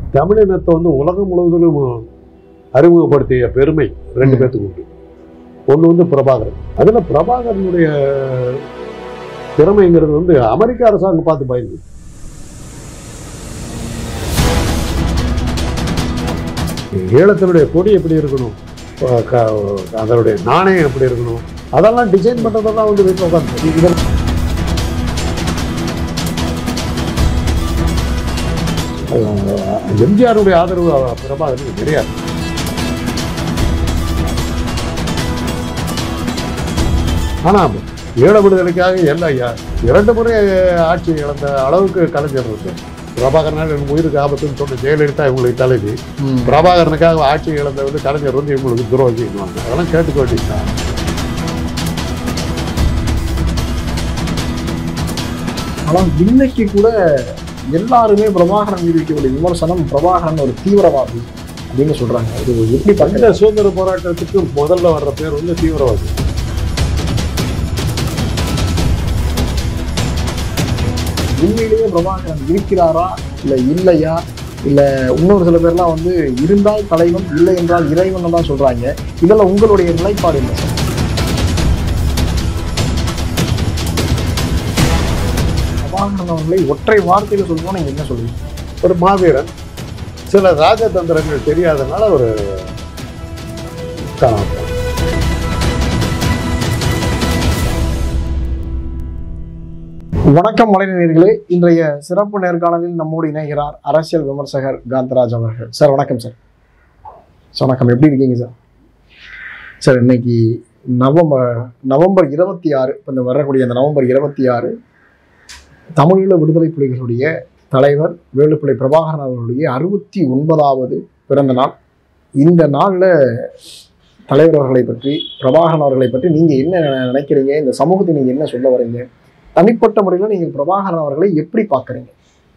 தமிழினத்தை வந்து உலகம் முழுவதிலும் அறிமுகப்படுத்திய பெருமை ரெண்டு ம். பேர்த்துக்கு உண்டு ஒன்று வந்து பிரபாகரன் அதில் பிரபாகரனுடைய திறமைங்கிறது வந்து அமெரிக்க அரசாங்கம் பார்த்து பயந்து ஈழத்தினுடைய கொடி எப்படி இருக்கணும் அஹ் க- அதனுடைய நாணயம் எப்படி இருக்கணும் அதெல்லாம் டிசைன் பண்ணுறதெல்லாம் வந்து வீட்டில் உட்காந்து இதெல்லாம் எம்ஜிஆருடைய ஆதரவு அவ- பிரபாகரனுக்கு கிடையாது ஆனால் ஈழ விடுதலைக்காக எல்லாம் யா- இரண்டு முறை ஆட்சி இழந்த அளவுக்கு கலைஞர் இருக்கு பிரபாகரனால் என் உயிருக்கு ஆபத்துன்னு சொன்ன ஜெயலலிதா இவங்களுக்கு தலைவி ம். பிரபாகரனுக்காக ஆட்சி இழந்த வந்து கலைஞர் வந்து இவங்களுக்கு துரோகிக்குவாங்க அதெல்லாம் கேட்டுக்க வேண்டியதுதான் ஆனா இன்னைக்கு கூட எல்லாருமே பிரபாகரன் மீது வைக்கக்கூடிய விமர்சனம் பிரபாகரன் ஒரு தீவிரவாதி அப்படின்னு சொல்றாங்க இது எப்படி இந்த பார்க்கல சுதந்திர போராட்டத்துக்கு முதல்ல வர்ற பேர் வந்து தீவிரவாதி உண்மையிலேயே பிரபாகரன் இருக்கிறாரா இல்ல இல்லையா இல்ல இன்னொரு சில பேர்லாம் வந்து இருந்தால் தலைவன் இல்லை என்றால் இறைவன் தான் சொல்றாங்க இதெல்லாம் உங்களுடைய நிலைப்பாடு என்ன சார் பிரபாகரன் அவர்களை ஒற்றை வார்த்தையில சொல்லணும்னா நீங்க என்ன சொல்லுவீங்க ஒரு மாவீரன் சில ராஜதந்திரங்கள் தெரியாதனால ஒரு காணாம போனார். வணக்கம் மலைநேயர்களே இன்றைய சிறப்பு நேர்காணலில் நம்மோடு இணைகிறார் அரசியல் விமர்சகர் காந்தராஜ் அவர்கள் சார் வணக்கம் சார் சார் வணக்கம் எப்படி இருக்கீங்க சார் சார் இன்னைக்கு நவம்பர் நவம்பர் இருபத்தி ஆறு இப்போ இந்த வரக்கூடிய இந்த நவம்பர் இருபத்தி ஆறு தமிழீழ விடுதலை புலிகளுடைய தலைவர் வேலுப்பிள்ளை பிரபாகரன் அவர்களுடைய அறுபத்தி ஒன்பதாவது பிறந்த நாள் இந்த நாளில் தலைவர் அவர்களை பற்றி பிரபாகரன் அவர்களை பற்றி நீங்கள் என்ன நினைக்கிறீங்க இந்த சமூகத்தை நீங்கள் என்ன சொல்ல வரீங்க தனிப்பட்ட முறையில் நீங்கள் பிரபாகரன் அவர்களை எப்படி பார்க்குறீங்க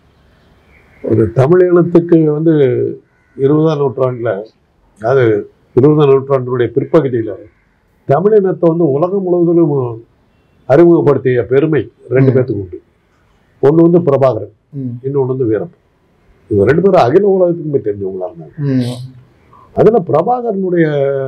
ஒரு தமிழ் இனத்துக்கு வந்து இருபதாம் நூற்றாண்டில் அது இருபதாம் நூற்றாண்டினுடைய பிற்பகுதியில் தமிழ் இனத்தை வந்து உலகம் முழுவதிலும் அறிமுகப்படுத்திய பெருமை ரெண்டு ம். பேர்த்துக்கு உண்டு ஒன்று வந்து பிரபாகரன் இன்னொன்று வந்து வீரப்பன் இவங்க ரெண்டு பேரும் அகில உலகத்துக்குமே தெரிஞ்சவங்களா இருந்தாங்க அதில் பிரபாகரனுடைய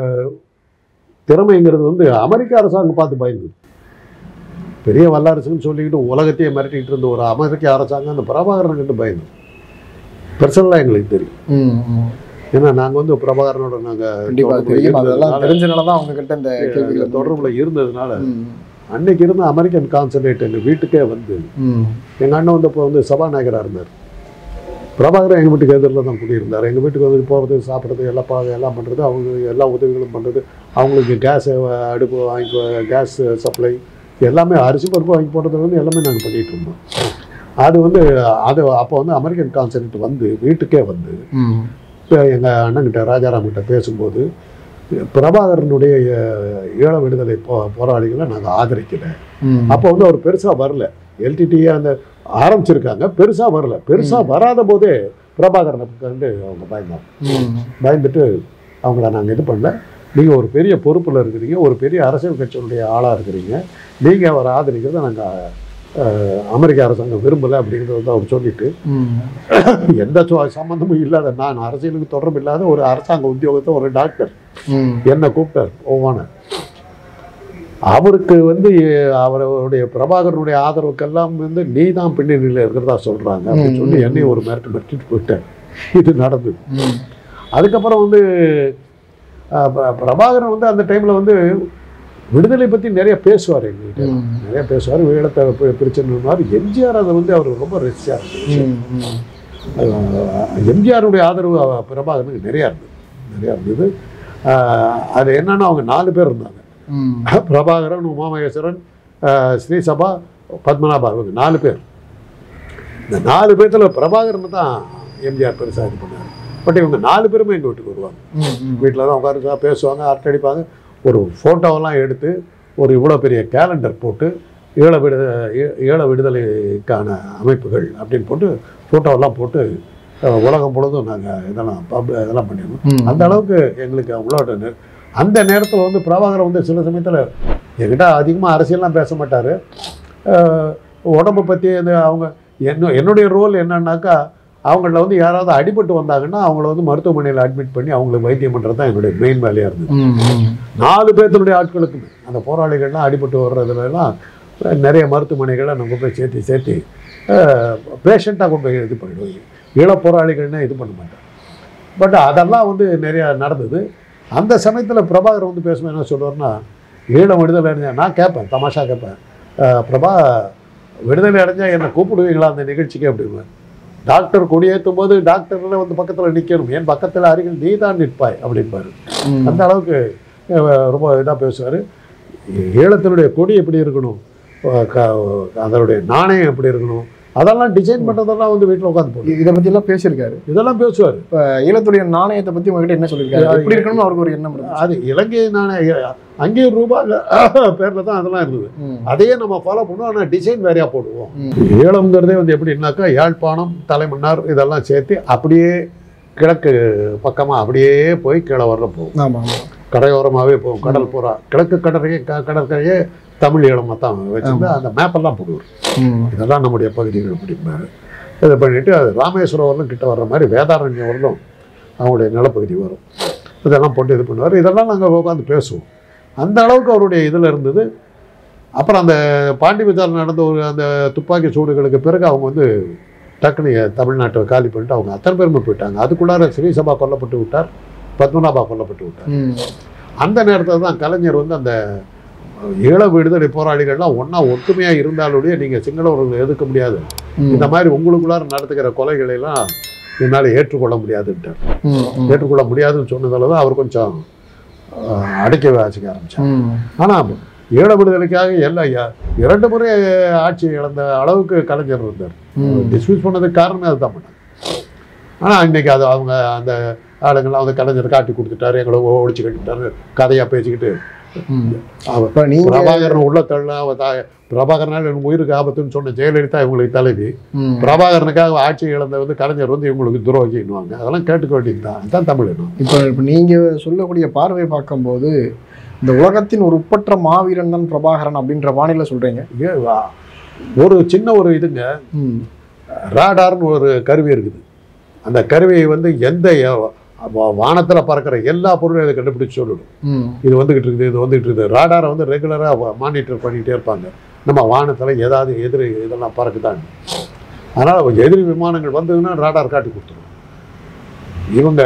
திறமைங்கிறது வந்து அமெரிக்க அரசாங்கம் பார்த்து பயந்து பெரிய வல்லரசுன்னு சொல்லிக்கிட்டு உலகத்தையே மிரட்டிக்கிட்டு இருந்த ஒரு அமெரிக்க அரசாங்கம் அந்த பிரபாகரன் கண்டு பயந்து பர்சனலாக எங்களுக்கு தெரியும் ஏன்னா நாங்கள் வந்து பிரபாகரனோட கண்டிப்பா தெரியும் அதெல்லாம் நாங்கள் தெரிஞ்சனால தான் அவங்க கிட்ட இந்த கேள்விகளை தொடர்புல இருந்ததுனால ம், அன்னைக்கு இருந்த அமெரிக்கன் கான்சுலேட் எங்கள் வீட்டுக்கே வந்து ம், எங்கள் அண்ணன் வந்து இப்போ வந்து சபாநாயகராக இருந்தார் பிரபாகரன் எங்கள் வீட்டுக்கு எதிரில் தான் குடியிருந்தார் எங்கள் வீட்டுக்கு வந்து போகிறது சாப்பிட்றது எல்லாம் பா எல்லாம் பண்ணுறது அவங்க எல்லா உதவிகளும் பண்ணுறது அவங்களுக்கு கேஸ் அடுப்பு வாங்கி கேஸ் சப்ளை எல்லாமே அரிசி பருப்பு வாங்கி போடுறதுல வந்து எல்லாமே நாங்கள் பண்ணிகிட்டு இருந்தோம் அது வந்து அது அப்போ வந்து அமெரிக்கன் கான்சுலேட் வந்து வீட்டுக்கே வந்து ம், எங்கள் அண்ணன்கிட்ட ராஜாராம் கிட்ட பேசும்போது பிரபாகரனுடைய அஹ், ஈழ விடுதலை போ போராளிகளை நாங்கள் ஆதரிக்கல ம். அப்போ வந்து அவர் பெருசாக வரல எல்டிடிஏ அந்த ஆரம்பிச்சிருக்காங்க பெருசாக வரல பெருசாக வராத போதே பிரபாகரனுக்கு வந்து அவங்க பயந்தாங்க ம், பயந்துட்டு அவங்கள நாங்கள் இது பண்ணல நீங்கள் ஒரு பெரிய பொறுப்பில் இருக்கிறீங்க ஒரு பெரிய அரசியல் கட்சியினுடைய ஆளாக இருக்கிறீங்க நீங்கள் அவரை ஆதரிக்கிறத நாங்கள் அமெரிக்க அரசாங்கம் விரும்பலை அப்படிங்கிறத வந்து அவர் சொல்லிட்டு ம், எந்த சொ- சம்மந்தமும் இல்லாத நான் அரசியலுக்கு தொடர்பு இல்லாத ஒரு அரசாங்க உத்தியோகத்தை ஒரு டாக்டர் ம், என்னை கூப்பிட்டார் ஓவான அவருக்கு வந்து எ- அவருடைய பிரபாகரனுடைய ஆதரவுக்கெல்லாம் வந்து நீ தான் பின்னணியில் இருக்கிறதா சொல்றாங்க அப்படின்னு சொல்லி ம், என்னையும் ஒரு மிரட்டு மிரட்டிட்டு போயிட்டேன் இது நடந்தது ம், அதுக்கப்புறம் வந்து அஹ், பிர- பிரபாகரன் வந்து அந்த டைம்ல வந்து விடுதலை பத்தி நிறைய பேசுவார் எங்ககிட்ட ம், நிறைய பேசுவார் ஈழத்தை பி- பிரிச்சுன்னு எம்ஜிஆர் அதை வந்து அவர் ரொம்ப ரசிச்சா இருந்துச்சு ம், ம். எம்ஜிஆருடைய ஆதரவு அவ- பிரபாகரனுக்கு நிறையா இருந்தது நிறையா இருந்தது அஹ், அது என்னன்னா அவங்க நாலு பேர் இருந்தாங்க ம், பிரபாகரன் உமாமகேஸ்வரன் அஹ், ஸ்ரீசபா பத்மநாபா இவங்க நாலு பேர் இந்த நாலு பேர்த்துல பிரபாகரன் தான் எம்ஜிஆர் பெருசாக இது பண்ணார் பட் இவங்க நாலு பேருமே எங்கள் வீட்டுக்கு வருவாங்க ம், ம். வீட்டில் தான் உட்காந்து பேசுவாங்க அரட்டை அடிப்பாங்க ஒரு ஃபோட்டோவெல்லாம் எடுத்து ஒரு இவ்வளோ பெரிய கேலண்டர் போட்டு ஈழ விடுத ஈ- ஈழ விடுதலைக்கான அமைப்புகள் அப்படின்னு போட்டு ஃபோட்டோவெல்லாம் போட்டு அஹ், உலகம் முழுதும் நாங்கள் இதெல்லாம் பப் இதெல்லாம் பண்ணிடுவோம் ம். அந்த அளவுக்கு எங்களுக்கு அவங்களோட நெ- அந்த நேரத்தில் வந்து பிரபாகரன் வந்து சில சமயத்தில் என்கிட்ட அதிகமாக அரசியல்லாம் பேச மாட்டார் உடம்பை பற்றி அந்த அவங்க என்ன என்னுடைய ரோல் என்னன்னாக்கா அவங்கள வந்து யாராவது அடிபட்டு வந்தாங்கன்னா அவங்கள வந்து மருத்துவமனையில் அட்மிட் பண்ணி அவங்களுக்கு வைத்தியம் பண்ணுறது தான் என்னுடைய மெயின் வேலையாக இருந்தது ம், ம். நாலு பேர்த்தினுடைய ஆட்களுக்குமே அந்த போராளிகள்லாம் அடிபட்டு வர்றதுலலாம் நிறைய மருத்துவமனைகளை நம்ம போய் சேர்த்து சேர்த்து பேஷண்ட்டாக கொண்டு போய் இது பண்ணிடுவோம் ஈழ போராளிகள்னா இது பண்ண மாட்டேன் பட் அதெல்லாம் வந்து நிறையா நடந்தது அந்த சமயத்தில் பிரபாகர் வந்து பேசும்போது என்ன சொல்லுவார்னா ஈழம் விடுதலை அடைஞ்சா நான் கேட்பேன் தமாஷா கேட்பேன் அஹ், பிரபா விடுதலை அடைஞ்சா என்னை கூப்பிடுவீங்களா அந்த நிகழ்ச்சிக்கு அப்படிங்குவேன் டாக்டர் கொடியேற்றும் போது டாக்டர்ல வந்து பக்கத்தில் நிற்கணும் என் பக்கத்தில் அருகில் நீ தான் நிற்பாய் அப்படிம்பாரு ம். அந்த அளவுக்கு அஹ், ரொம்ப இதாக பேசுவார் ஈழத்தினுடைய கொடி எப்படி இருக்கணும் அஹ் க- அதனுடைய நாணயம் எப்படி இருக்கணும் அதெல்லாம் டிசைன் பண்ணுறதெல்லாம் வந்து வீட்டில் உட்காந்து போடும் இ- இதை பத்தி எல்லாம் பேசியிருக்காரு இதெல்லாம் பேசுவார் இப்ப ஈழத்துடைய நாணயத்தை பத்தி உங்ககிட்ட என்ன சொல்லியிருக்காரு அது- எப்படி இருக்கணும்னு அவருக்கு ஒரு எண்ணம் இருந்துச்சு அது இலங்கை நாணய அங்கேயும் ரூபாய் பேரில் தான் அதெல்லாம் இருந்தது ம். அதையே நம்ம ஃபாலோ பண்ணுவோம் ஆனால் டிசைன் வேறையாக போடுவோம் ம். ஈழம்ங்கிறதே வந்து எப்படின்னாக்கா யாழ்ப்பாணம் தலைமன்னார் இதெல்லாம் சேர்த்து அப்படியே கிழக்கு பக்கமாக அப்படியே போய் கீழே வர்ற போகும் ஆமா ஆமா கரையோரமாகவே போகும் கடல் பூரா கிழக்கு கடற்கரையே க- கடற்கரையே தமிழ் ஈழமாக தான் வச்சிருந்து அந்த மேப்பெல்லாம் போடுவார் ம். இதெல்லாம் நம்முடைய பகுதிகள் அப்படிம்பாரு இதை பண்ணிட்டு அது ராமேஸ்வரம் வரலும் கிட்ட வர்ற மாதிரி வேதாரண்யம் வரலும் அவங்களுடைய நிலப்பகுதி வரும் இதெல்லாம் போட்டு இது பண்ணுவார் இதெல்லாம் நாங்கள் உட்காந்து பேசுவோம் அந்த அளவுக்கு அவருடைய இதில் இருந்தது அப்புறம் அந்த பாண்டி பஜார் நடந்த ஒரு அந்த துப்பாக்கி சூடுகளுக்கு பிறகு அவங்க வந்து டக்குனு தமிழ்நாட்டை காலி பண்ணிட்டு அவங்க அத்தனை பேருமே போயிட்டாங்க அதுக்குள்ளார ஸ்ரீசபா கொல்லப்பட்டு விட்டார் பத்மநாபா கொல்லப்பட்டு விட்டார் ம். அந்த நேரத்தில் தான் கலைஞர் வந்து அந்த ஈழ விடுதலை போராளிகள்லாம் ஒன்றா ஒற்றுமையாக இருந்தாலுடைய நீங்கள் சிங்களவர்களை எதிர்க்க முடியாது ம். இந்த மாதிரி உங்களுக்குள்ளார நடத்துகிற கொலைகளை எல்லாம் என்னால் ஏற்றுக்கொள்ள முடியாதுன்ட்டார் ம். ம். ஏற்றுக்கொள்ள முடியாதுன்னு சொன்னதால தான் அவர் கொஞ்சம் அஹ், அடக்கி வாசிக்க ஆரம்பிச்சார் ம். ஆனால் ஈழ விடுதலைக்காக எல்லாம் ய- இரண்டு முறை ஆட்சி இழந்த அளவுக்கு கலைஞர் இருந்தார் ம். டிஸ்மிஸ் பண்ணதுக்கு காரணமே அதுதான் பண்ணாங்க ஆனால் இன்னைக்கு அது அவங்க அந்த ஆளுங்கெல்லாம் வந்து கலைஞர் காட்டி கொடுத்துட்டாரு எங்களை ஒழிச்சு கட்டிட்டாரு கதையாக பேசிக்கிட்டு ம். அவர் இப்ப நீங்க பிரபாகரன் உள்ள தள்ள அவ தா- பிரபாகரனால் என் உயிருக்கு ஆபத்துன்னு சொன்ன ஜெயலலிதா இவங்களுக்கு தலைவி ம். பிரபாகரனுக்காக ஆட்சி இழந்த வந்து கலைஞர் வந்து இவங்களுக்கு துரோகின்னுவாங்க அதெல்லாம் கேட்டுக்க வேண்டியது தான் அதுதான் தமிழ் இனம் இப்போ இப்போ நீங்க சொல்லக்கூடிய பார்வை பார்க்கும்போது இந்த உலகத்தின் ஒரு உப்பற்ற மாவீரன் தான் பிரபாகரன் அப்படின்ற பாணியில சொல்றீங்க இங்க வா- ஒரு சின்ன ஒரு இதுங்க ம். ராடார்னு ஒரு கருவி இருக்குது அந்த கருவியை வந்து எந்த வானத்தில் பறக்கிற எல்லா பொருளையும் அதை கண்டுபிடிச்சு சொல்லிடும் ம். இது வந்துகிட்டு இருக்குது இது வந்துகிட்டு இருக்குது ராடாரை வந்து ரெகுலராக மானிட்டர் பண்ணிகிட்டே இருப்பாங்க நம்ம வானத்தில் ஏதாவது எதிரி இதெல்லாம் பறக்குதான் அதனால் எதிரி விமானங்கள் வந்ததுன்னா ராடார் காட்டி கொடுத்துரும் இவங்க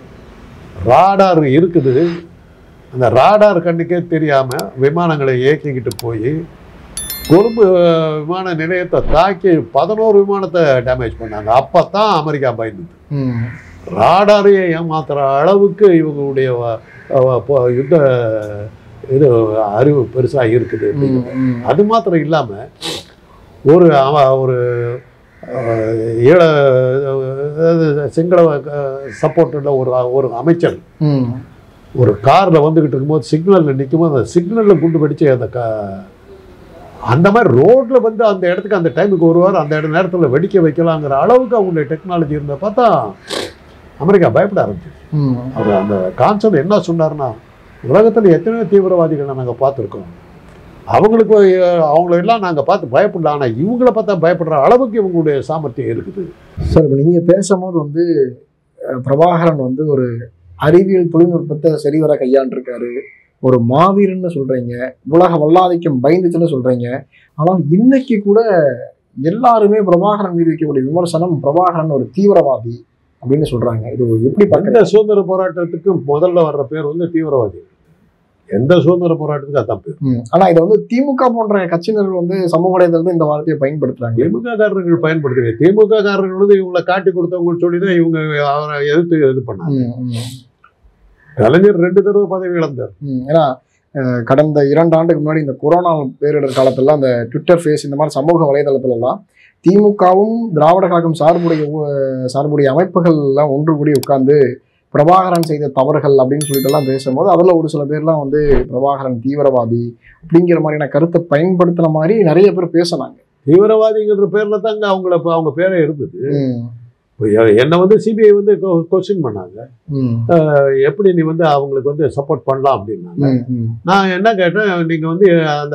ராடார் இருக்குது அந்த ராடார் கண்ணுக்கே தெரியாமல் விமானங்களை இயக்கிக்கிட்டு போய் கொழும்பு அஹ், விமான நிலையத்தை தாக்கி பதினோரு விமானத்தை டேமேஜ் பண்ணாங்க அப்போ தான் அமெரிக்கா பயந்துது ம். ராடாரையே ஏமாத்துற அளவுக்கு இவங்களுடைய வ- வ- பொ- யுத்த இது அறிவு பெருசாக இருக்குது ம். அப்படிங்கிறது. ம். அது மாத்திரம் இல்லாமல் ஒரு அவ ஒரு அஹ், ஈழ அதாவது சிங்கள சப்போர்ட்டில் ஒரு ஒரு அமைச்சர் ம். ஒரு காரில் வந்துக்கிட்டு இருக்கும்போது சிக்னலில் நிற்கும்போது அந்த சிக்னலில் குண்டு வெடிச்சு அந்த க அந்த மாதிரி ரோட்டில் வந்து அந்த இடத்துக்கு அந்த டைமுக்கு வருவார் அந்த இட நேரத்தில் வெடிக்க வைக்கலாங்கிற அளவுக்கு அவங்களுடைய டெக்னாலஜி இருந்த பார்த்தா அமெரிக்கா பயப்பட ஆரம்பிச்சு ம். அவர் அந்த கான்செப்ட் என்ன சொன்னார்னா உலகத்தில் எத்தனையோ தீவிரவாதிகளை நாங்கள் பார்த்துருக்கோம் அவங்களுக்கு அஹ், அவங்கள எல்லாம் நாங்கள் பார்த்து பயப்படல ஆனால் இவங்கள பார்த்தா பயப்படுற அளவுக்கு இவங்களுடைய சாமர்த்தியம் இருக்குது சார் இப்போ நீங்கள் பேசும்போது வந்து அஹ், பிரபாகரன் வந்து ஒரு அறிவியல் தொழில்நுட்பத்தை சரிவர கையாண்டிருக்காரு ஒரு மாவீரன்னு சொல்றீங்க உலக வல்லாதிக்கம் பயந்துச்சுன்னு சொல்றீங்க ஆனால் இன்னைக்கு கூட எல்லாருமே பிரபாகரன் மீது வைக்கக்கூடிய விமர்சனம் பிரபாகரன் ஒரு தீவிரவாதி அப்படின்னு சொல்றாங்க இது எப்படி பார்க்குறீங்க எந்த சுதந்திர போராட்டத்துக்கு முதல்ல வர்ற பேர் வந்து தீவிரவாதி எந்த சுதந்திர போராட்டத்துக்கு அதான் பேர் ம். ஆனா இதை வந்து திமுக போன்ற கட்சியினர் வந்து சமூக வலைதளத்தில் இந்த வார்த்தையை பயன்படுத்துறாங்க திமுக காரர்கள் பயன்படுத்துங்க திமுக காரர்கள் வந்து இவங்களை காட்டி கொடுத்தவங்கன்னு சொல்லி தான் இவங்க அவரை எதிர்த்து இது பண்ணாங்க ம், ம், கலைஞர் ரெண்டு தடவை பதவி இழந்தார் ம். ஏன்னா அஹ், கடந்த இரண்டு ஆண்டுக்கு முன்னாடி இந்த கொரோனா பேரிடர் காலத்துல அந்த ட்விட்டர் ஃபேஸ் இந்த மாதிரி சமூக வலைதளத்துல எல்லாம் திமுகவும் திராவிட கழகம் சார்புடைய ஊ- சார்புடைய அமைப்புகள் எல்லாம் ஒன்று கூடி உட்கார்ந்து பிரபாகரன் செய்த தவறுகள் அப்படின்னு சொல்லிட்டு எல்லாம் பேசும்போது அதுல ஒரு சில பேர்லாம் வந்து பிரபாகரன் தீவிரவாதி அப்படிங்கிற மாதிரியான கருத்தை பயன்படுத்தின மாதிரி நிறைய பேர் பேசினாங்க தீவிரவாதிங்கிற பேர்ல தாங்க அவங்கள இப்ப அவங்க பேரே இருந்தது ம், இப்ப எ- என்னை வந்து சிபிஐ வந்து கொஸ்டின் பண்ணாங்க ம், எப்படி நீ வந்து அவங்களுக்கு வந்து சப்போர்ட் பண்ணலாம் அப்படின்னாங்க ம், ம், நான் என்ன கேட்டேன் நீங்க வந்து அந்த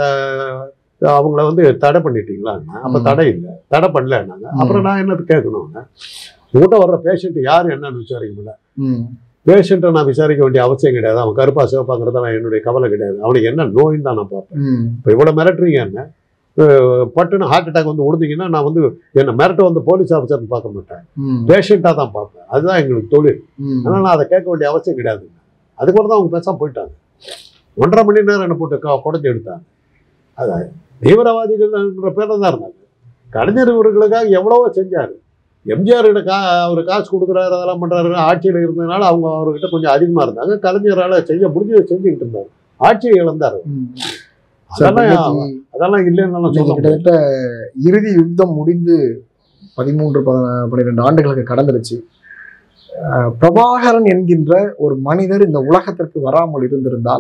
அவங்கள வந்து தடை பண்ணிட்டீங்களா அப்ப ம். தடை இல்லை தடை பண்ணலன்னாங்க அப்புறம் நான் என்னது கேட்கணுங்க உங்கள்கிட்ட வர்ற பேஷண்ட் யார் என்னன்னு விசாரிக்க முடியல ம் பேஷண்ட்டை நான் விசாரிக்க வேண்டிய அவசியம் கிடையாது அவன் கருப்பா சிவப்பாங்கிறதெல்லாம் என்னுடைய கவலை கிடையாது அவனுக்கு என்ன நோயின்னு தான் நான் பார்ப்பேன் ம் இப்போ இவ்வளோ மிரட்டுறீங்க என்ன அஹ் பட்டுன்னு ஹார்ட் அட்டாக் வந்து விழுந்தீங்கன்னா நான் வந்து என்னை மிரட்ட வந்து போலீஸ் ஆஃபீஸர்னு பார்க்க மாட்டேன் ம் பேஷண்ட்டாக தான் பார்ப்பேன் அதுதான் எங்களுக்கு தொழில் ம் அதனால் நான் அதை கேட்க வேண்டிய அவசியம் கிடையாது அதுக்கு தான் அவங்க பேசாம போயிட்டாங்க ஒன்றரை மணி நேரம் என்ன போட்டு க- குடஞ்சி எடுத்தாங்க அது தீவிரவாதிகள்ன்ற பேரில் தான் இருந்தாங்க கலைஞர் இவர்களுக்காக எவ்வளவோ செஞ்சார் எம்ஜிஆர் கிட்ட கா அவர் காசு கொடுக்குறாரு அதெல்லாம் பண்ணுறாரு ஆட்சியில் இருந்ததுனால அவங்க அவர்கிட்ட கொஞ்சம் அதிகமாக இருந்தாங்க கலைஞரால் செய்ய முடிஞ்சதை செஞ்சுக்கிட்டு இருந்தார் ஆட்சியை இழந்தார் ம். சார், அதெல்லாம் இன்னைக்கு அதெல்லாம் இல்லைன்னு இன்னைக்கு சொல்ல முடியாது. கிட்டத்தட்ட இறுதி யுத்தம் முடிந்து பதிமூன்று பத- பன்னிரெண்டு ஆண்டுகளுக்கு கடந்துருச்சு அஹ், பிரபாகரன் என்கின்ற ஒரு மனிதர் இந்த உலகத்திற்கு வராமல் இருந்திருந்தால்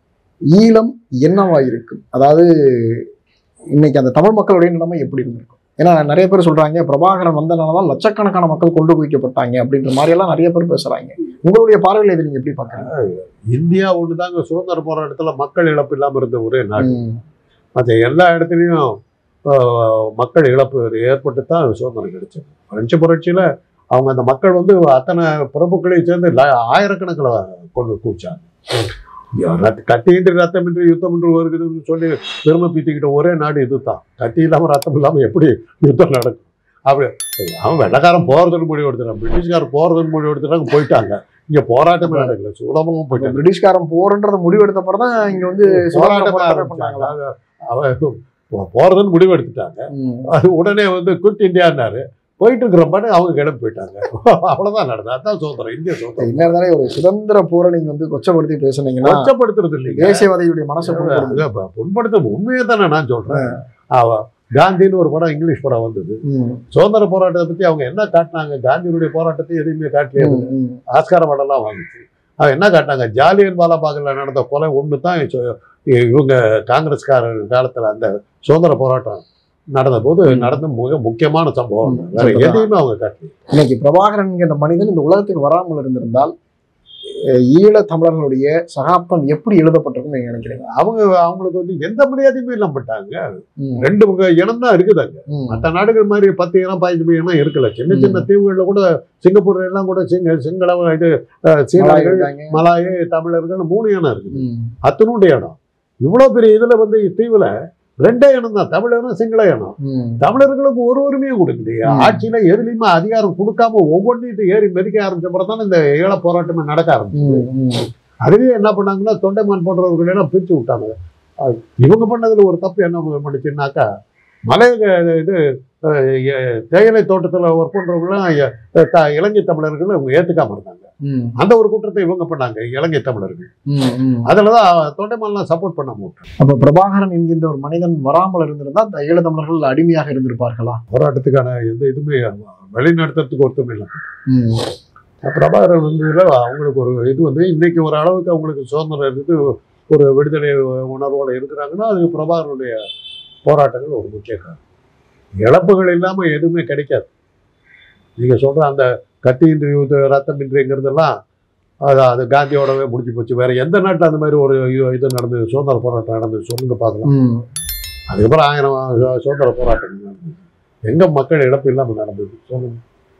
ஈழம் என்னவாயிருக்கும் அதாவது இன்னைக்கு அந்த தமிழ் மக்களுடைய நிலைமை எப்படி இருந்திருக்கும் ஏன்னா நிறைய பேர் சொல்றாங்க பிரபாகரன் வந்தனால தான் லட்சக்கணக்கான மக்கள் கொண்டு குவிக்கப்பட்டாங்க அப்படின்ற மாதிரி எல்லாம் நிறைய பேர் பேசுறாங்க உங்களுடைய பார்வையில் இதை நீங்க எப்படி பாக்குறீங்க இந்தியா ஒன்று தாங்க சுதந்திர போராட்டத்தில் மக்கள் இழப்பு இல்லாமல் இருந்த ஒரே நாடு ம், மற்ற எல்லா இடத்துலையும் ஆஹ், மக்கள் இழப்பு ஏற்பட்டு தான் சுதந்திரம் கிடைச்சது பிரெஞ்சு புரட்சியில் அவங்க அந்த மக்கள் வந்து அத்தனை பிரபுக்களையும் சேர்ந்து ல- ஆயிரக்கணக்கில் கொண்டு கூச்சாங்க ரத்த- கத்தியின்றி ரத்தமின்றி யுத்தமின்றி வருகிறதுன்னு சொல்லி பெருமை பீத்திக்கிட்ட ஒரே நாடு இதுதான் கத்தி இல்லாமல் ரத்தம் இல்லாமல் எப்படி யுத்தம் நடக்கும் அப்படி அவன் வெள்ளக்காரன் போகிறதுன்னு முடிவு எடுத்துட்டான் பிரிட்டிஷ்காரன் போகிறதுன்னு முடிவு எடுத்துட்டாங்க போயிட்டாங்க இங்கே போராட்டமே நடக்கல சுலபமாக இப்ப போயிட்டாங்க பிரிட்டிஷ்காரன் போறன்றத முடிவெடுத்த அப்புறம் தான் இங்க வந்து சுதந்திர போராட்டமே போராட்டம் பண்ணாங்களா ஆரம்பிச்சாங்க அவன் போ- போறதுன்னு முடிவு எடுத்துட்டாங்க ம். அது உடனே வந்து குட் இந்தியான்னாரு போயிட்டு இருக்கிறப்ப அவங்க கிளம்பி போயிட்டாங்க அவ்வளவுதான் நடந்தது அதான் சுதந்திரம் இந்திய சுதந்திரம் என்ன இருந்தாலும் ஒரு சுதந்திர போரை நீங்க வந்து கொச்சப்படுத்தி பேசுனீங்கன்னா கொச்சப்படுத்துறது இல்லைங்க தேசியவாதிகளுடைய மனசை புண்படுத்துது. அது அப்ப புண்படுத்த உண்மையை தானே நான் சொல்றேன் அவ காந்தின்னு ஒரு படம் இங்கிலீஷ் படம் வந்தது ம், சுதந்திர போராட்டத்தை பத்தி அவங்க என்ன காட்டினாங்க காந்தியினுடைய போராட்டத்தை எதுவுமே காட்டலையே ம், ம். ஆஸ்கார படம்லாம் வாங்குச்சு அவன் என்ன காட்டினாங்க ஜாலியன் வாலாபாகில் நடந்த கொலை ஒன்று தான் சொ- இவங்க காங்கிரஸ்காரர் காலத்தில் அந்த சுதந்திர போராட்டம் நடந்த போது ம். நடந்த மிக முக்கியமான சம்பவம் ம். வேற எதையுமே அவங்க காட்டல இன்னைக்கு பிரபாகரன் என்கிற மனிதன் இந்த உலகத்துக்கு வராமல் இருந்திருந்தால் அஹ், ஈழ தமிழர்களுடைய சகாப்தம் எப்படி எழுதப்பட்டிருக்கும் நீங்க நினைக்கிறீங்க அவங்க அவங்களுக்கு வந்து எந்த மரியாதையுமே இல்லாம பண்ணிட்டாங்க ம், ரெண்டு முக இனம் தான் இருக்குது அங்க ம், மற்ற நாடுகள் மாதிரி பத்து இனம் பதினஞ்சு இனம் இருக்கல சின்ன ம். சின்ன தீவுகளில் கூட சிங்கப்பூர் எல்லாம் கூட சிங்க சிங்கள இது அஹ், மலாய் சீனர்கள் இருக்காங்க. மலாய தமிழர்கள் மூணு இனம் இருக்குது ம், அத்தனுடைய இடம் இவ்வளோ பெரிய இதுல வந்து தீவுல ரெண்டே இனம் தான் தமிழ் இனம் சிங்கள இனம் ம், தமிழர்களுக்கு ஒரு உரிமையும் கொடுக்கலையே ம். ஆட்சியில எதுலையுமே அதிகாரம் கொடுக்காம ஒவ்வொன்றையும் ஏறி மதிக்க ஆரம்பிச்ச தான் இந்த ஈழ போராட்டமே நடக்க ஆரம்பிச்சு ம், ம். அதுவே என்ன பண்ணாங்கன்னா தொண்டைமான் போன்றவர்கள் எல்லாம் பிரிச்சு விட்டாங்க அஹ் இவங்க பண்ணதுல ஒரு தப்பு என்ன பண்ணுச்சுன்னாக்கா மலை அஹ் இது அஹ் எ- தேயிலை தோட்டத்துல ஒர்க் பண்றவங்களாம் எ- த- இலங்கை தமிழர்கள் அவங்க ஏத்துக்காம இருந்தாங்க ம், அந்த ஒரு குற்றத்தை இவங்க பண்ணாங்க இலங்கை தமிழர்கள் ம், ம். அதுலதான் தொண்டைமான்லாம் சப்போர்ட் பண்ண விட்டாங்க அப்ப பிரபாகரன் என்கின்ற ஒரு மனிதன் வராமல் இருந்திருந்தா இந்த ஈழ தமிழர்கள் அடிமையாக இருந்திருப்பார்களா போராட்டத்துக்கான எந்த இதுவுமே வழிநடத்துறதுக்கு ஒருத்தமே இல்லை ம், பிரபாகரன் வந்து அவங்களுக்கு ஒரு இது வந்து இன்னைக்கு ஒரு அளவுக்கு அவங்களுக்கு சுதந்திரம் இருக்குது ஒரு விடுதலை உணர்வோடு இருக்கிறாங்கன்னா அது பிரபாகரனுடைய போராட்டங்கள் ஒரு முக்கிய காரணம் இழப்புகள் இல்லாமல் எதுவுமே கிடைக்காது நீங்கள் சொல்கிற அந்த கத்தியின்றி இது ரத்தமின்றிங்கிறதெல்லாம் அது அது காந்தியோடவே முடிஞ்சு போச்சு வேற எந்த நாட்டில் அந்த மாதிரி ஒரு இது- இது நடந்தது சுதந்திர போராட்டம் நடந்தது சொல்லுங்க பார்க்கலாம் ம். அதுக்கப்புறம் ஆயிரம் சு- சுதந்திர போராட்டம் நடந்தது எங்க மக்கள் இழப்பு இல்லாமல் நடந்தது சொல்லுங்க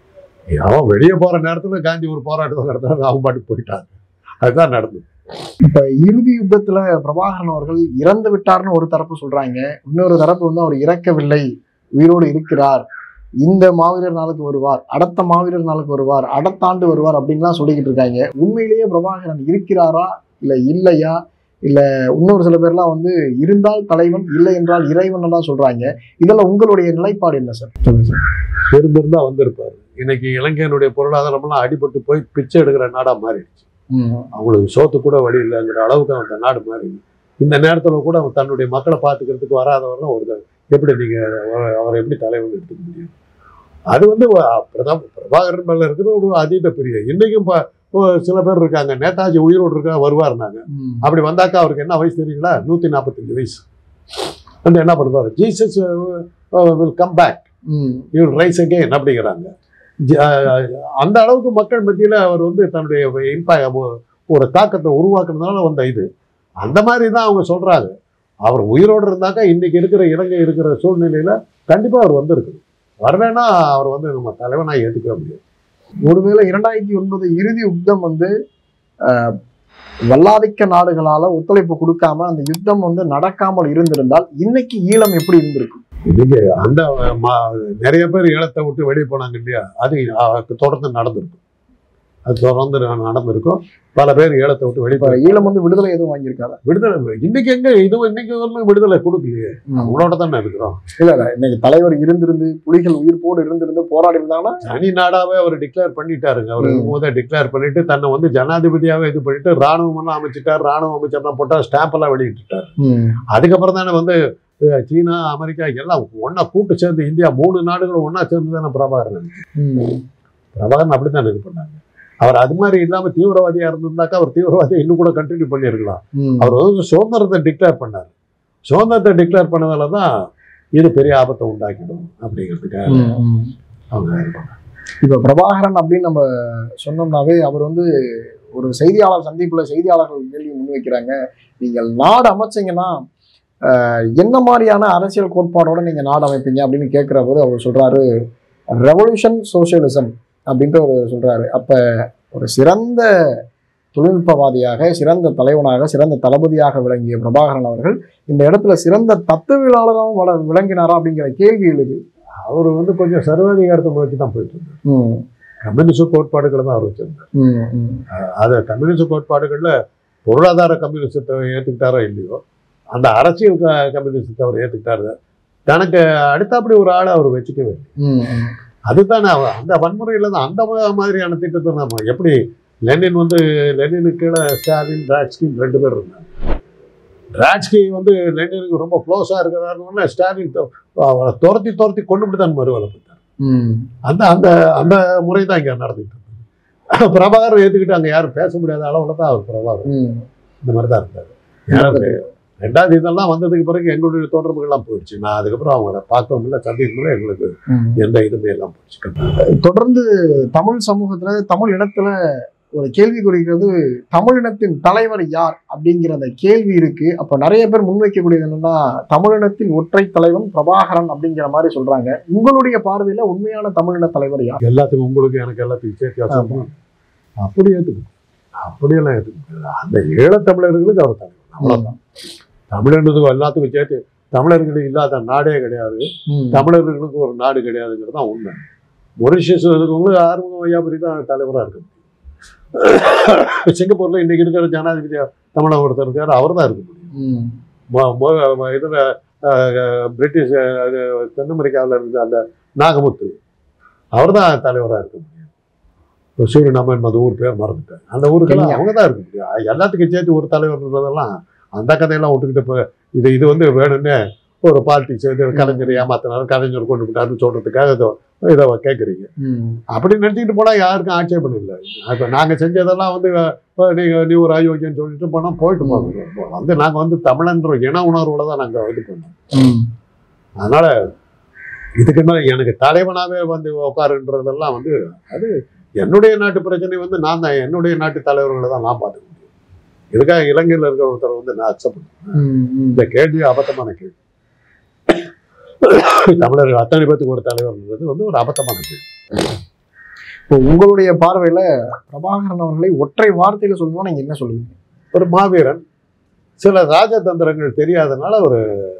அவன் வெளியே போற நேரத்துல காந்தி ஒரு போராட்டத்தை நடத்தினாரு அவன் பாட்டுக்கு போயிட்டாங்க அதுதான் நடந்தது இப்ப இறுதி யுத்தத்துல பிரபாகரன் அவர்கள் இறந்து விட்டார்னு ஒரு தரப்பு சொல்றாங்க இன்னொரு தரப்பு வந்து அவர் இறக்கவில்லை உயிரோடு இருக்கிறார் இந்த மாவீரர் நாளுக்கு வருவார் அடுத்த மாவீரர் நாளுக்கு வருவார் அடுத்த ஆண்டு வருவார் அப்படின்லாம் சொல்லிக்கிட்டு இருக்காங்க உண்மையிலேயே பிரபாகரன் இருக்கிறாரா இல்ல இல்லையா இல்ல இன்னொரு சில பேர்லாம் வந்து இருந்தால் தலைவன் இல்லை என்றால் இறைவன் எல்லாம் சொல்றாங்க இதெல்லாம் உங்களுடைய நிலைப்பாடு என்ன சார் இருந்திருந்தா வந்திருப்பாரு இன்னைக்கு இலங்கையினுடைய பொருளாதாரம்லாம் அடிபட்டு போய் பிச்சை எடுக்கிற நாடா மாறிடுச்சு அவங்களுக்கு சோத்து கூட வழி இல்லைங்கிற அளவுக்கு அந்த நாடு மாறி இந்த நேரத்துல கூட அவன் தன்னுடைய மக்களை பார்த்துக்கிறதுக்கு வராதவரெல்லாம் ஒரு எப்படி நீங்க அவரை- அவரை எப்படி தலைவன் எடுத்துக்க முடியும் அது வந்து வ- பிரதம பிரபாகரன் மேல இருக்கிற ஒரு அதீத பிரிய இன்னைக்கும் ப- இப்போ சில பேர் இருக்காங்க நேதாஜி உயிரோடு இருக்கா வருவாருனாங்க அப்படி வந்தாக்கா அவருக்கு என்ன வயசு தெரியுங்களா நூத்தி நாற்பத்தஞ்சு வயசு வந்து என்ன பண்ணுவாரு Jesus will come back you rise again அப்படிங்கிறாங்க ஜ- அஹ் அந்த அளவுக்கு மக்கள் மத்தியில் அவர் வந்து தன்னுடைய இம்பா ஒரு தாக்கத்தை உருவாக்குனதுனால வந்த இது அந்த மாதிரி தான் அவங்க சொல்றாங்க அவர் உயிரோடு இருந்தாக்கா இன்னைக்கு இருக்கிற இலங்கை இருக்கிற சூழ்நிலையில கண்டிப்பா அவர் வந்திருக்கு வரலைன்னா அவர் வந்து நம்ம தலைவனா ஏற்றுக்க முடியாது ஒருவேளை இரண்டாயிரத்தி ஒன்பது இறுதி யுத்தம் வந்து ஆஹ், வல்லாதிக்க நாடுகளால ஒத்துழைப்பு கொடுக்காம அந்த யுத்தம் வந்து நடக்காமல் இருந்திருந்தால் இன்னைக்கு ஈழம் எப்படி இருந்திருக்கும் இன்னைக்கு அந்த ம- நிறைய பேர் ஈழத்தை விட்டு வெளியே போனாங்க இல்லையா அது அஹ், தொடர்ந்து நடந்திருக்கும் அது தொடர்ந்து ந- நடந்திருக்கும் பல பேர் ஈழத்தை விட்டு வெளியே இப்ப போய் ஈழம் வந்து விடுதலை எதுவும் வாங்கியிருக்காதா விடுதலை இன்னைக்கு எங்க இது இன்னைக்கு ஒன்றும் விடுதலை கொடுக்கலையே அவங்களோட தானே இருக்கிறோம் இல்ல இல்ல இன்னைக்கு தலைவர் இருந்திருந்து புலிகள் உயிர்ப்போடு இருந்திருந்து போராடி இருந்தாங்கன்னா தனி நாடாவே அவர் டிக்ளேர் பண்ணிட்டாருங்க அவர் ம். இருக்கும்போதே டிக்ளேர் பண்ணிட்டு தன்னை வந்து ஜனாதிபதியாவே இது பண்ணிட்டு ராணுவம் எல்லாம் அமைச்சிட்டார் ராணுவ அமைச்சர்லாம் போட்டா ஸ்டாம்ப் எல்லாம் வெளியிட்டுட்டார் அதுக்கப்புறம் தானே வந்து அஹ், சீனா அமெரிக்கா எல்லாம் ஒண்ணா கூட்டு சேர்ந்து இந்தியா மூணு நாடுகளும் ஒண்ணா சேர்ந்து தானே பிரபாகரன் பிரபாகரன் அப்படித்தான் இது பண்ணாங்க அவர் அது மாதிரி இல்லாம தீவிரவாதியா இருந்திருந்தாக்கா அவர் தீவிரவாதியை இன்னும் கூட கண்டினியூ பண்ணியிருக்கலாம் அவர் வந்து சுதந்திரத்தை டிக்ளேர் பண்ணார் சுதந்திரத்தை டிக்ளேர் பண்ணதால தான் இது பெரிய ஆபத்தை உண்டாக்கிடும் அப்படிங்கிறதுக்காக அவங்க இது பண்ணாங்க. இப்ப பிரபாகரன் அப்படின்னு நம்ம சொன்னோம்னாவே அவர் வந்து ஒரு செய்தியாளர் சந்திப்புல செய்தியாளர்கள் கேள்வி முன்வைக்கிறாங்க நீங்கள் நாடு அமைச்சீங்கன்னா ஆஹ், என்ன மாதிரியான அரசியல் கோட்பாடோட நீங்க நாடு அமைப்பீங்க அப்படின்னு கேட்கிற போது அவர் சொல்றாரு ரெவல்யூஷன் சோசியலிசம் அப்படின்ட்டு அவர் சொல்றாரு அப்ப ஒரு சிறந்த தொழில்நுட்பவாதியாக சிறந்த தலைவனாக சிறந்த தளபதியாக விளங்கிய பிரபாகரன் அவர்கள் இந்த இடத்துல சிறந்த தத்துவியலாளராகவும் வள விளங்கினாரா அப்படிங்கிற கேள்வி எழுது அவர் வந்து கொஞ்சம் சர்வாதிகாரத்தை நோக்கி தான் போயிட்டு இருந்தார் ம், கம்யூனிஸ்ட் கோட்பாடுகளை தான் அவர் வச்சிருந்தார் ம், ம், அது கம்யூனிஸ்ட் கோட்பாடுகளில் பொருளாதார கம்யூனிசத்தை ஏற்றுக்கிட்டாரோ இல்லையோ அந்த அரசியல் க- கம்யூனிசத்தை அவர் ஏற்றுக்கிட்டாரு தனக்கு அடுத்தாப்படி ஒரு ஆளை அவர் வச்சுக்கவே இல்லை ம், ம். அதுதானே அவ- அந்த வன்முறையில் தான் அந்த மா- மாதிரியான திட்டத்தை நம்ம எப்படி லெனின் வந்து லெனினுக்கு கீழே ஸ்டாலின் ராட்ஸ்கி ரெண்டு பேர் இருந்தாங்க ராட்ஸ்கி வந்து லெனினுக்கு ரொம்ப க்ளோஸாக இருக்கிறாருன்னு ஸ்டாலின் தொ- அவரை துரத்தி துரத்தி கொண்டு தான் மறுவேலை பார்த்தார் ம், அந்த அந்த அந்த முறை தான் இங்கே நடந்துகிட்டு இருந்தது பிரபாகர் ஏற்றுக்கிட்டு அங்கே யாரும் பேச முடியாத அளவில் தான் அவர் பிரபாகர் ம். இந்த மாதிரி தான் இருந்தார் யாரும் ரெண்டாவது இதெல்லாம் வந்ததுக்கு பிறகு எங்களுடைய தொடர்புகள்லாம் போயிடுச்சு நான் அதுக்கப்புறம் அவங்கள பார்க்கவும் இல்லை சந்திக்கும் இல்லை எங்களுக்கு ம். எந்த இதுவுமே எல்லாம் போயிடுச்சு தொடர்ந்து தமிழ் சமூகத்துல தமிழ் இனத்துல ஒரு கேள்வி குறிக்கிறது தமிழ் இனத்தின் தலைவர் யார் அப்படிங்கிற அந்த கேள்வி இருக்கு அப்ப நிறைய பேர் முன்வைக்கக்கூடியது என்னன்னா தமிழினத்தின் ஒற்றை தலைவன் பிரபாகரன் அப்படிங்கிற மாதிரி சொல்றாங்க உங்களுடைய பார்வையில உண்மையான தமிழின தலைவர் யார் எல்லாத்துக்கும் உங்களுக்கு எனக்கு எல்லாத்துக்கும் சேர்த்து ஆமா. அப்படி ஏற்றுக்கணும் அப்படியெல்லாம் ஏற்றுக்கணும் அந்த ஈழத்தமிழர்களுக்கு அவர் தலைவர் அவ்வளோதான் தமிழன்றதுக்கு எல்லாத்துக்கும் சேர்த்து தமிழர்கள் இல்லாத நாடே கிடையாது ம். தமிழர்களுக்கு ஒரு நாடு கிடையாதுங்கிறது தான் உண்மை மொரிஷியஸ் இருக்கவங்களுக்கு ஆறுமுக வையாபுரி தான் தலைவராக இருக்கு சிங்கப்பூர்ல இன்னைக்கு இருக்கிற ஜனாதிபதி தமிழக ஒருத்தர் இருக்காரு அவர் தான் இருக்க முடியும் ம். மொ- மொ- மொ- இதுல அஹ், பிரிட்டிஷ் அஹ், அது தென் அமெரிக்காவில் இருந்த அந்த நாகமுத்து அவர் தான் தலைவராக இருக்க முடியும் இப்போ சூரியநாமன் அந்த ஊர் பேர் மறந்துட்டேன் அந்த ஊருக்கெல்லாம் கென்யா. அவங்க தான் இருக்க முடியும் எல்லாத்துக்கும் சேர்த்து ஒரு தலைவர்ன்றதெல்லாம் அந்த கதையெல்லாம் விட்டுக்கிட்டு இப்போ இது இது வந்து வேணும்னே ஒரு பாலிட்டிக்ஸ் இது கலைஞர் ஏமாத்தினார் கலைஞர் கொண்டு விட்டாருன்னு சொல்றதுக்காக இதை இதை கேட்குறீங்க ம். அப்படி நினச்சிக்கிட்டு போனால் யாருக்கும் ஆட்சேபம் இல்லை இப்போ நாங்கள் செஞ்சதெல்லாம் வந்து இப்போ நீங்கள் நீ ஒரு அயோக்கியன்னு சொல்லிட்டு போனால் போயிட்டு போங்க வந்து நாங்கள் வந்து தமிழன்ற இன உணர்வோட தான் நாங்கள் இது பண்ணோம் ம். அதனால இதுக்கு என்ன எனக்கு தலைவனாகவே வந்து உட்காருன்றதெல்லாம் வந்து அது என்னுடைய நாட்டு பிரச்சனை வந்து நான் தான் என்னுடைய நாட்டு தலைவர்களை தான் நான் பார்த்துக்க முடியும் இதுக்காக இலங்கையில் இருக்கிற ஒருத்தர் வந்து நான் அக்செப்ட் பண்ணுறேன் ம். ம். இந்த கேள்வி அபத்தமான கேள்வி தமிழர்கள் அத்தனை பேத்துக்கு ஒரு தலைவர்ன்றது வந்து ஒரு அபத்தமான கேள்வி இப்போ உங்களுடைய பார்வையில பிரபாகரன் அவர்களை ஒற்றை வார்த்தையில சொல்லணும்னா நீங்க என்ன சொல்லுவீங்க ஒரு மாவீரன் சில ராஜதந்திரங்கள் தெரியாதனால ஒரு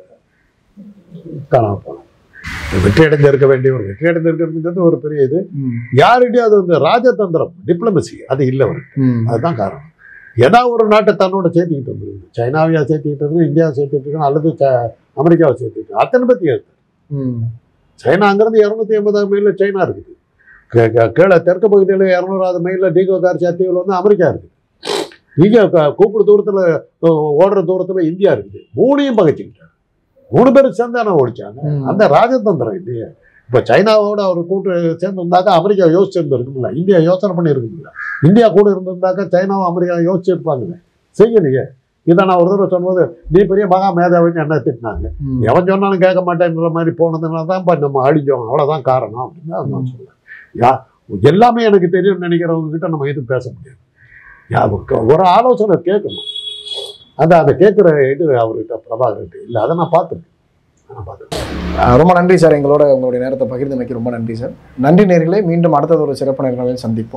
காணாம போனார் வெற்றி அடைஞ்சிருக்க வேண்டிய ஒரு வெற்றி அடைஞ்சிருக்கிறதுங்கிறது ஒரு பெரிய இது ம். யாருடைய அது வந்து ராஜதந்திரம் டிப்ளமசி அது இல்லை அவர் ம். அதுதான் காரணம் ஏதாவது ஒரு நாட்டை தன்னோட சேர்த்துக்கிட்டு இருந்தது சைனாவையா சேர்த்துக்கிட்டு இருந்து இந்தியாவை சேர்த்துட்டு இருக்கணும் அல்லது ச- அமெரிக்காவை சேர்த்துக்கிட்டு இருக்கு. அத்தனை பத்தி இருக்கு ம். சைனா அங்கிருந்து இரநூத்தி எண்பதாயிரம் மைலில் சைனா இருக்குது கே- கே- கீழே தெற்கு பகுதியில் இரநூறாவது மைலில் டீகோ கார் தீவில் வந்து அமெரிக்கா இருக்குது இங்கே கூப்பிடு தூரத்தில் ஓடுற தூரத்தில் இந்தியா இருக்குது மூணையும் பகைச்சிக்கிட்டார் மூணு பேரும் சேர்ந்தானே ஓடிச்சாங்க ம். அந்த ராஜதந்திரம் இல்லையே இப்போ சைனாவோட அவர் கூட்டு சேர்ந்துருந்தாக்கா அமெரிக்கா யோசிச்சிருந்துருக்கும்ல இந்தியா யோசனை பண்ணியிருக்கும்ல இந்தியா கூட இருந்திருந்தாக்கா சைனாவும் அமெரிக்கா யோசிச்சிருப்பாங்க செய்யலையே இதை நான் ஒரு தடவை சொன்னபோது நீ பெரிய மகா மேதாவின்னு என்ன திட்டினாங்க ம். எவன் சொன்னாலும் கேட்க மாட்டேன்ற மாதிரி போனதுனால தான் இப்போ நம்ம அழிஞ்சோம் அவ்வளோதான் காரணம் அப்படின்னு தான் நான் சொல்லுவேன் யா எல்லாமே எனக்கு தெரியும்னு நினைக்கிறவங்க கிட்ட நம்ம எதுவும் பேச முடியாது யா ஒரு- ஒரு ஆலோசனை கேட்கணும் அந்த அதை கேட்குற இது அவர்கிட்ட பிரபாகர்கிட்ட இல்லை அதை நான் பார்த்துருக்கேன் நான் பார்த்துக்கிறேன் அஹ் ரொம்ப நன்றி சார் எங்களோட உங்களுடைய நேரத்தை பகிர்ந்தமைக்கு ரொம்ப நன்றி சார் நன்றி நேர்களே மீண்டும் அடுத்தது ஒரு சிறப்பு நேர்காணலில் சந்திப்போம்